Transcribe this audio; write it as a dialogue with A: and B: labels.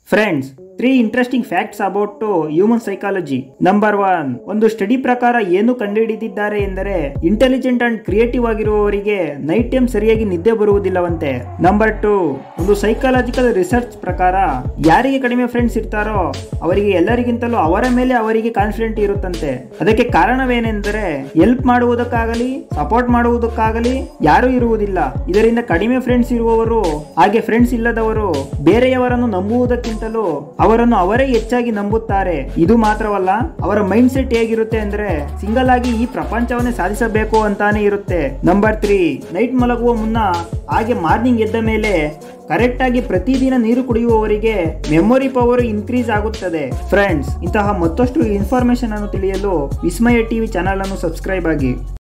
A: friends three interesting facts about human psychology number one ಒಂದು study ಪ್ರಕಾರ ಏನು ಕಂಡುಹಿಡಿದಿದ್ದಾರೆ ಎಂದರೆ ಇಂಟೆಲಿಜೆಂಟ್ ಅಂಡ್ ಕ್ರಿಯೇಟಿವ್ ಆಗಿರುವವರಿಗೆ ನೈಟ್ ಟೈಮ್ ಸರಿಯಾಗಿ ನಿದ್ದೆ ಬರುವುದಿಲ್ಲವಂತೆ ನಂಬರ್ ಟು ಒಂದು ಸೈಕಾಲಜಿಕಲ್ ರಿಸರ್ಚ್ ಪ್ರಕಾರ ಯಾರಿಗೆ ಕಡಿಮೆ ಫ್ರೆಂಡ್ಸ್ ಇರ್ತಾರೋ ಅವರಿಗೆ ಎಲ್ಲರಿಗಿಂತಲೂ ಅವರ ಮೇಲೆ ಅವರಿಗೆ ಕಾನ್ಫಿಡೆಂಟ್ ಇರುತ್ತಂತೆ ಅದಕ್ಕೆ ಕಾರಣವೇನೆಂದರೆ ಹೆಲ್ಪ್ ಮಾಡುವುದಕ್ಕಾಗಲಿ ಸಪೋರ್ಟ್ ಮಾಡುವುದಕ್ಕಾಗಲಿ ಯಾರೂ ಇರುವುದಿಲ್ಲ ಇದರಿಂದ ಕಡಿಮೆ ಫ್ರೆಂಡ್ಸ್ ಇರುವವರು ಹಾಗೆ ಫ್ರೆಂಡ್ಸ್ ಇಲ್ಲದವರು ಬೇರೆಯವರನ್ನು ನಂಬುವುದಕ್ಕಿಂತಲೂ ಅವರನ್ನು ಅವರೇ ಹೆಚ್ಚಾಗಿ ನಂಬುತ್ತಾರೆ ಇದು ಮಾತ್ರವಲ್ಲ ಅವರ ಮೈಂಡ್ ಸೆಟ್ ಹೇಗಿರುತ್ತೆ ಅಂದ್ರೆ ಸಿಂಗಲ್ ಆಗಿ ಈ ಪ್ರಪಂಚವನ್ನೇ ಸಾಧಿಸಬೇಕು ಅಂತಾನೆ ಇರುತ್ತೆ ನಂಬರ್ ತ್ರೀ ನೈಟ್ ಮಲಗುವ ಮುನ್ನ ಹಾಗೆ ಮಾರ್ನಿಂಗ್ ಎದ್ದ ಮೇಲೆ ಕರೆಕ್ಟ್ ಆಗಿ ಪ್ರತಿದಿನ ನೀರು ಕುಡಿಯುವವರಿಗೆ ಮೆಮೊರಿ ಪವರ್ ಇನ್ಕ್ರೀಸ್ ಆಗುತ್ತದೆ ಫ್ರೆಂಡ್ಸ್ ಇಂತಹ ಮತ್ತಷ್ಟು ಇನ್ಫಾರ್ಮೇಶನ್ ಅನ್ನು ತಿಳಿಯಲು ವಿಸ್ಮಯ ಟಿವಿ ಚಾನಲ್ ಅನ್ನು ಸಬ್ಸ್ಕ್ರೈಬ್ ಆಗಿ